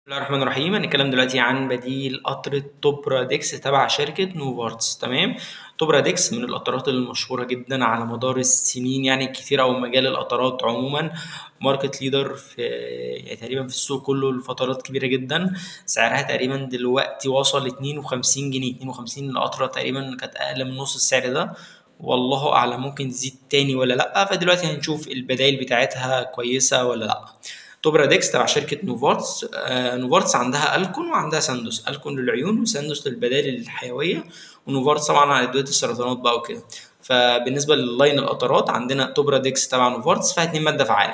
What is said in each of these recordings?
بسم الله الرحمن الرحيم هنتكلم دلوقتي عن بديل قطر توبراديكس تبع شركة نوفارتس تمام توبراديكس من القطارات المشهورة جدا على مدار السنين يعني كتير أو مجال القطارات عموما ماركت ليدر في يعني تقريبا في السوق كله لفترات كبيرة جدا سعرها تقريبا دلوقتي وصل 52 جنيه 52 القطرة تقريبا كانت أقل من نص السعر ده والله أعلم ممكن تزيد تاني ولا لأ فدلوقتي هنشوف البدايل بتاعتها كويسة ولا لأ توبراديكس تبع شركة نوفارتس آه نوفارتس عندها ألكون وعندها ساندوس ألكون للعيون وساندوس للبدائل الحيوية ونوفارتس طبعا على أدوية السرطانات بقى وكده فبالنسبة للاين القطرات عندنا توبراديكس تبع نوفارتس فيها اتنين مادة فعالة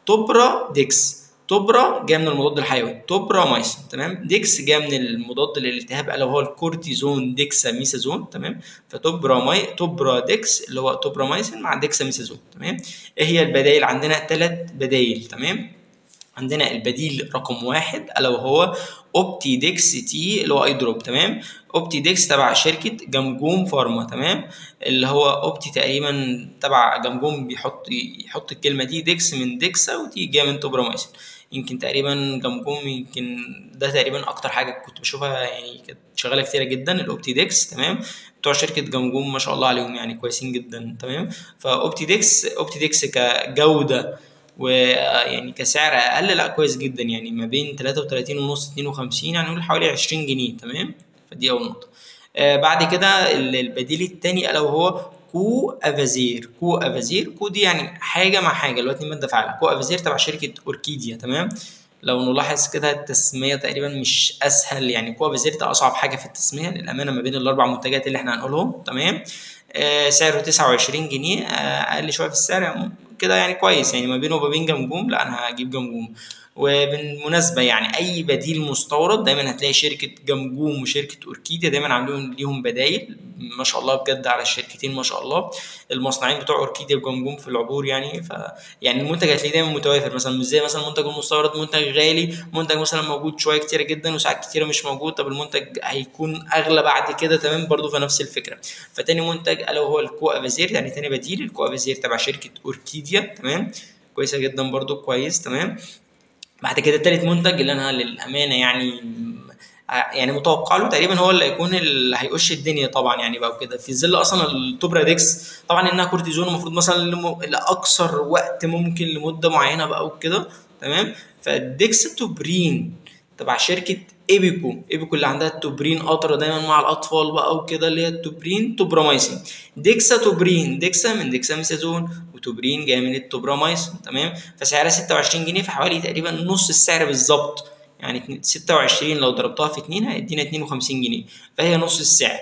توبراديكس توبرا جايه من المضاد الحيوي توبرا مايسن تمام ديكس جايه من المضاد للالتهاب الا وهو الكورتيزون ديكسا ميسازون تمام فتوبرا ماي توبرا ديكس اللي هو توبرا مايسن مع ديكسا ميسازون تمام ايه هي البدائل عندنا ثلاث بدائل تمام عندنا البديل رقم واحد الا وهو اوبتي ديكس تي اللي هو اي دروب تمام اوبتي ديكس تبع شركه جمجوم فارما تمام اللي هو اوبتي تقريبا تبع جمجوم بيحط يحط الكلمه دي ديكس من ديكسا وتي جايه من توبرامايسين يمكن تقريبا جمجوم يمكن ده تقريبا اكتر حاجه كنت بشوفها يعني كانت شغاله كتيره جدا الاوبتي ديكس تمام بتوع شركه جمجوم ما شاء الله عليهم يعني كويسين جدا تمام فاوبتي ديكس اوبتي ديكس كجوده ويعني كسعر اقل لا كويس جدا يعني ما بين 33 ونص 52 يعني نقول حوالي 20 جنيه تمام فدي اول نقطه آه بعد كده البديل الثاني الا وهو كو افازير كو افازير كو دي يعني حاجه مع حاجه اللي هو اتنين ماده فعاله كو افازير تبع شركه اوركيديا تمام لو نلاحظ كده التسميه تقريبا مش اسهل يعني كو افازير ده اصعب حاجه في التسميه للامانه ما بين الاربع منتجات اللي احنا هنقولهم تمام آه سعره 29 جنيه آه اقل شويه في السعر كده يعني كويس يعني ما بينه وما بين جمجوم لا انا هجيب جمجوم وبالمناسبة يعني أي بديل مستورد دايما هتلاقي شركة جمجوم وشركة أوركيديا دايما عاملين ليهم بدايل ما شاء الله بجد على الشركتين ما شاء الله المصنعين بتوع أوركيديا وجمجوم في العبور يعني ف يعني المنتج هتلاقيه دايما متوافر مثلا مش زي مثلا المنتج المستورد منتج غالي منتج مثلا موجود شوية كتيرة جدا وساعات كتيرة مش موجود طب المنتج هيكون أغلى بعد كده تمام برضه في نفس الفكرة فتاني منتج ألا وهو الكو أفازير يعني تاني بديل الكو أفازير تبع شركة أوركيديا تمام كويسة جدا برضه كويس تمام بعد كده تالت منتج اللي انا للامانه يعني يعني متوقع له تقريبا هو اللي هيكون اللي هيقش الدنيا طبعا يعني بقى وكده في ظل اصلا التوبراديكس طبعا انها كورتيزون المفروض مثلا لاقصر وقت ممكن لمده معينه بقى وكده تمام فالديكستوبرين تبع شركه ايبيكو ايبيكو اللي عندها التوبرين قطره دايما مع الاطفال بقى وكده اللي هي التوبرين توبرامايسين ديكسا توبرين ديكسا من ديكسا ميسازون وتوبرين جاي من التوبرامايسين تمام فسعرها 26 جنيه فحوالي تقريبا نص السعر بالظبط يعني 26 لو ضربتها في 2 هيدينا 52 جنيه فهي نص السعر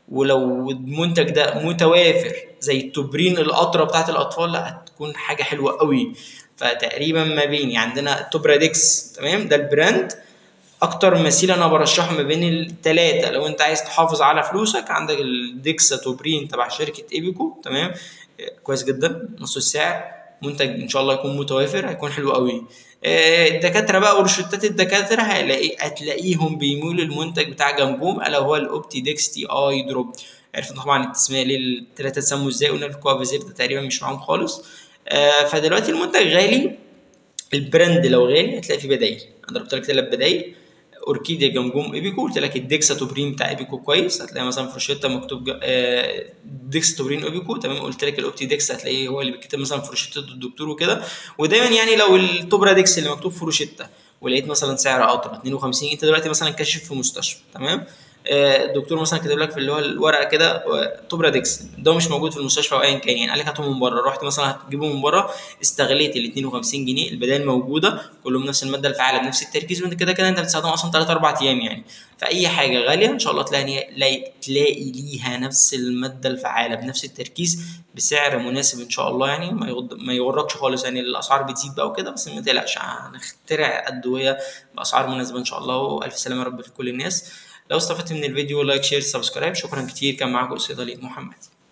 ولو المنتج ده متوافر زي التوبرين القطره بتاعت الاطفال لا هتكون حاجه حلوه قوي فتقريبا ما بين يعني عندنا توبراديكس تمام ده البراند اكتر مثيل انا برشحه ما بين الثلاثه لو انت عايز تحافظ على فلوسك عندك الديكسا توبرين تبع شركه ايبيكو تمام كويس جدا نص السعر منتج ان شاء الله يكون متوافر هيكون حلو قوي الدكاتره بقى وروشتات الدكاتره هتلاقي هتلاقيهم بيميلوا للمنتج بتاع جمجوم الا هو الاوبتي ديكس تي اي دروب عرفنا طبعا التسميه ليه الثلاثه اتسموا ازاي قلنا الكوافيزير ده تقريبا مش معاهم خالص فدلوقتي المنتج غالي البراند لو غالي هتلاقي فيه بدايل انا ضربت لك ثلاث بدايل اوركيديا جمجوم ايبيكو قلت لك الديكسا توبرين بتاع ايبيكو كويس هتلاقي مثلا في روشيتا مكتوب آه ديكسا توبرين ايبيكو تمام قلت لك الاوبتي ديكس هتلاقيه هو اللي بيتكتب مثلا في روشيتا الدكتور وكده ودايما يعني لو التوبرا ديكس اللي مكتوب في روشيتا ولقيت مثلا سعر قطره 52 انت دلوقتي مثلا كاشف في مستشفى تمام الدكتور مثلا كاتب لك في اللي هو الورقه كده توبراديكس ده مش موجود في المستشفى او ايا كان يعني قال لك هاتهم من بره رحت مثلا هتجيبه من بره استغليت ال 52 جنيه البدائل موجوده كلهم نفس الماده الفعاله بنفس التركيز وانت كده كده انت بتستخدمها اصلا 3 4 ايام يعني فاي حاجه غاليه ان شاء الله تلاقي تلاقي ليها نفس الماده الفعاله بنفس التركيز بسعر مناسب ان شاء الله يعني ما يغض ما يغركش خالص يعني الاسعار بتزيد بقى وكده بس ما تقلقش هنخترع ادويه باسعار مناسبه ان شاء الله والف سلامه يا رب لكل الناس لو استفدت من الفيديو لايك شير سبسكرايب شكرا كتير كان معاكم الصيدلي محمد